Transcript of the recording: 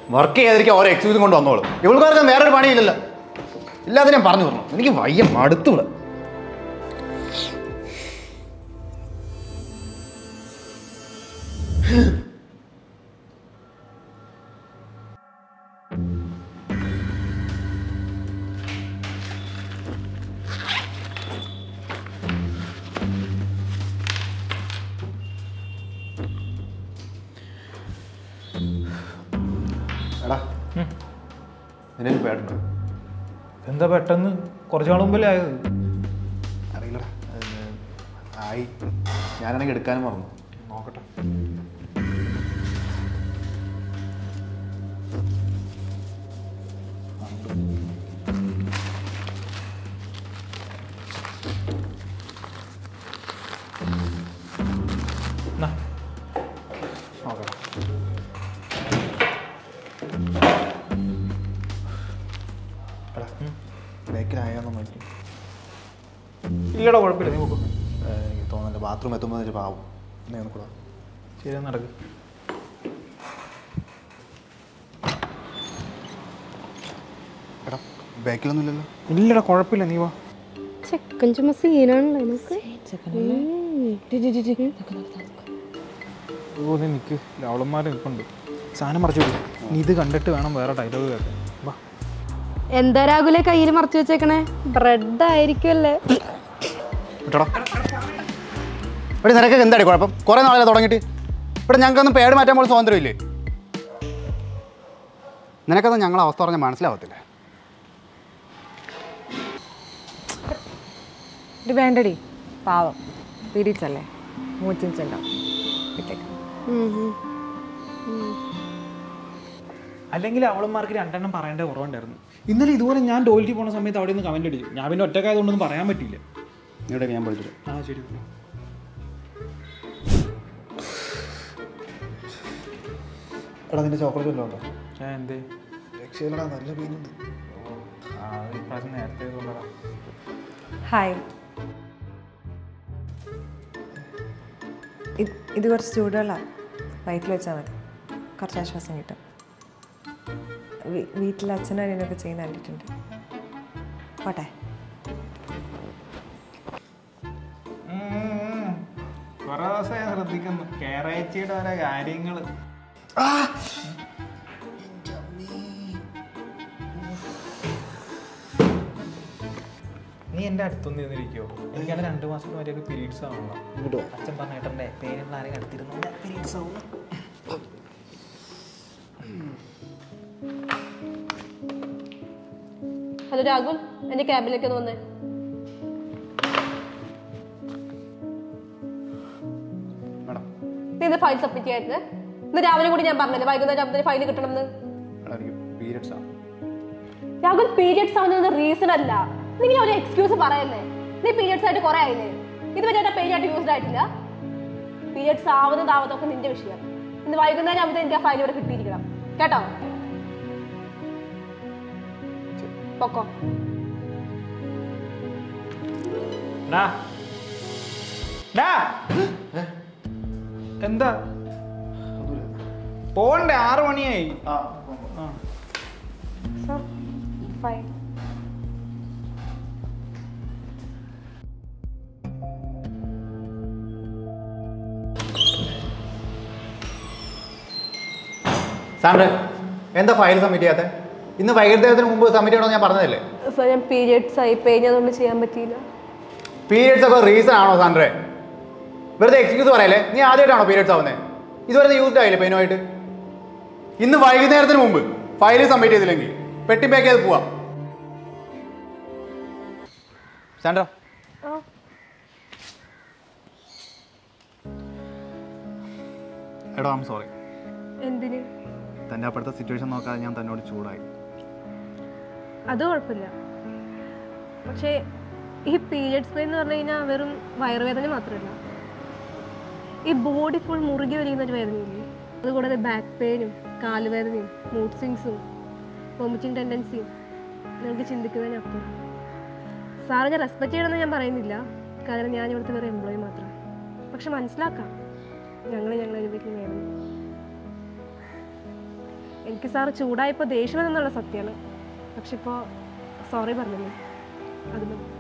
Work ചെയ്യാതിരിക്കാൻ ഓരോ എക്സ്ക്യൂസും കൊണ്ട് വന്നോളൂ ഇവൾക്കാർക്ക് വേറൊരു പണിയില്ലല്ലോ ഇല്ലാതെ ഞാൻ പറഞ്ഞു തരണം എനിക്ക് വയ്യ മടുത്തു ഇവിടെ എടാ നിന്നെ പേടുണ്ടോ എന്താ പെട്ടെന്ന് കുറച്ച് നാൾ മുമ്പല്ലേ ആയത് അറിയില്ലടാ അത് ആയി ഞാനാണെങ്കിൽ എടുക്കാനും മറന്നു നോക്കട്ടെ എന്നാ, നോക്കടാ എടാ ബേക്കിലായാന്നോ നോക്കി ഇല്ലടാ കുഴപ്പമില്ല നീ നോക്കും എനിക്ക് തോന്നുന്നില്ല ബാത്റൂം എത്തുമ്പോൾ വെച്ചാൽ പാവും നീ ഒന്ന് കൂടാ ശരി എന്നാ നടക്ക് എടാ ബാക്കിലൊന്നും ഇല്ലല്ലോ ഇല്ലടാ കുഴപ്പമില്ല നീ വാ ചെക്കൻ ചുമ സീനാണല്ലോ നമുക്ക് ഓ നീ നിൽക്ക് അവളന്മാർ നിൽപ്പുണ്ട് സാധനം മറച്ചു വിടും നീ ഇത് കണ്ടിട്ട് വേണം വേറെ ഡയലോഗ് കേൾക്കാൻ വാ എന്താ രാഹുലെ കയ്യിൽ മറച്ചു വെച്ചേക്കണേ ബ്രെഡ് ആയിരിക്കുമല്ലേ വിട്ടോടാ ഇവിടെ നിനക്കൊക്കെ എന്താടി കുഴപ്പം കുറേ നാളെ തുടങ്ങിയിട്ട് ഇവിടെ ഞങ്ങൾക്കൊന്നും പേട് മാറ്റാൻ പോലും സ്വാതന്ത്ര്യമില്ലേ നിനക്കൊന്നും ഞങ്ങളെ അവസ്ഥ പറഞ്ഞാൽ മനസ്സിലാവത്തില്ല ഇത് വേണ്ടടി പാവം പീരീഡ്സ് അല്ലേ മൂച്ചിൻസ് ഉണ്ടാവും വിട്ടേക്ക് അല്ലെങ്കിൽ അവളന്മാർക്ക് രണ്ടെണ്ണം പറയേണ്ട കുറവുണ്ടായിരുന്നു ഇന്നലെ ഇതുപോലെ ഞാൻ ടോയ്ലറ്റിൽ പോകുന്ന സമയത്ത് അവിടെ നിന്ന് കമന്റ് അടിച്ചു ഞാൻ പിന്നെ ഒറ്റക്കായതുകൊണ്ടൊന്നും പറയാൻ പറ്റിയില്ല ഇവിടെ ഞാൻ പഠിച്ചിട്ട് ആ ശരി എടാ നിന്റെ ചോക്ലേറ്റ് വല്ലതും ഉണ്ടോ ഞാൻ എന്തേ രക്ഷയിലടാ നല്ല പെയിനുണ്ട് ആ ഈ പ്രാവശ്യം നേരത്തെ കൊണ്ടുവരാം ഹായ് ഇത് ഇത് കുറച്ച് ചൂടുവെള്ളമാണ് വയറ്റിൽ വെച്ചാൽ മതി കുറച്ച് ആശ്വാസം കിട്ടും വീ- വീട്ടിൽ അച്ഛനും അനിയനൊക്കെ ചെയ്യുന്ന കണ്ടിട്ടുണ്ട് പോട്ടെ കുറെ ദിവസമായി ശ്രദ്ധിക്കുന്നു കേരളച്ചിയുടെ ഓരോ കാര്യങ്ങൾ നീ എൻ്റെ അടുത്തൊന്ന് ഇരുന്നിരിക്കോ എനിക്കാണ് രണ്ട് മാസത്തിന് വരെയൊക്കെ പീരീഡ്സ് ആണല്ലോ ഇങ്ങോട്ട് വാ. അച്ഛൻ പറഞ്ഞിട്ടുണ്ടേ പേരുള്ള ആരെയും അടുത്തിരുന്നു പീരീഡ്സ് ആവും ഹലോ രാഹുൽ എന്റെ ക്യാബിലേക്ക് ഒന്ന് വന്നേ മേഡം നീ ഇന്ന് ഫയൽ സബ്മിറ്റ് ചെയ്യായിരുന്നു ഇന്ന് രാവിലെ കൂടി ഞാൻ പറഞ്ഞല്ലേ വൈകുന്നേരം ആകുമ്പോൾ ഫയൽ കിട്ടണമെന്ന് എടാ എനിക്ക് പീരിയഡ്സ് ആണ് രാഹുൽ പീരിയഡ്സ് ആവുന്നത് റീസൺ അല്ല നീ ഇങ്ങനെ ഒരു എക്സ്ക്യൂസ് പറയല്ലേ നീ പീരിയഡ്സ് ആയിട്ട് കുറെ ആയില്ലേ ഇതുവരെ എന്റെ പേര് ആയിട്ട് യൂസ്ഡ് ആയിട്ടില്ല പീരിയഡ്സ് ആവുന്നതാവതൊക്കെ നിന്റെ വിഷയം ഇന്ന് വൈകുന്നേരം ആവുമ്പോൾ എനിക്ക് ആ ഫയൽ ഇവിടെ കിട്ടിയിരിക്കണം കേട്ടോ പൊക്കോ ഡാ. ഡാ. എന്താ പോണ്ടേ ആറ് മണിയായി ആ ആ ഫൈൻ സാറിന് എന്താ ഫയൽ സബ്മിറ്റ് ചെയ്യാത്ത ഇന്ന് വൈകുന്നേരത്തിന് മുമ്പ് സബ്മിറ്റ് ചെയ്യണമെന്ന് ഞാൻ പറഞ്ഞതല്ലേ സോ ഞാൻ പീരിയഡ്സ് ആയി പെയിൻ അതുകൊണ്ട് ചെയ്യാൻ പറ്റിയില്ല പീരിയഡ്സ് ഒക്കെ റീസൺ ആണോ സാൻഡ്രെ വെറുതെ എക്സ്ക്യൂസ് പറയല്ലേ നീ ആദ്യമായിട്ടാണോ പീരിയഡ്സ് ആവുന്നത് ഇതുവരെ യൂസ്ഡ് ആയില്ലേ പെയിനുമായിട്ട് ഇന്ന് വൈകുന്നേരത്തിന് മുമ്പ് ഫയൽ സബ്മിറ്റ് ചെയ്തില്ലെങ്കിൽ പെട്ടി പാക്ക് ചെയ്ത് പോവാം സാൻഡ്ര എടോ ആം സോറി എന്തിന് തൻ്റെ അപ്പോഴത്തെ സിറ്റുവേഷൻ നോക്കാതെ ഞാൻ തന്നോട് ചൂടായി അത് കുഴപ്പമില്ല പക്ഷേ ഈ പീരിയഡ്സ് പെയിൻ എന്ന് പറഞ്ഞു കഴിഞ്ഞാൽ വെറും വയറുവേദന മാത്രമല്ല ഈ ബോഡി ഫുൾ മുറുകി വലിയുന്ന ഒരു വേദനയില്ലേ അതുകൂടാതെ ബാക്ക് പെയിനും കാലുവേദനയും മൂഡ് സ്വിങ്സും വോമിറ്റിംഗ് ടെൻഡൻസിയും നിങ്ങൾക്ക് ചിന്തിക്കുന്നതിനപ്പുറം സാറ് ഞാൻ റെസ്പെക്ട് ചെയ്യണമെന്ന് ഞാൻ പറയുന്നില്ല കാരണം ഞാൻ ഇവിടുത്തെ വേറെ എംപ്ലോയി മാത്രം പക്ഷെ മനസ്സിലാക്കാം ഞങ്ങൾ ഞങ്ങളെ അനുഭവിക്കുന്ന വേദന എനിക്ക് സാറ് ചൂടായപ്പോൾ ദേഷ്യം എന്നുള്ള സത്യമാണ് പക്ഷെ ഇപ്പോൾ സോറി പറഞ്ഞില്ലേ അത് മതി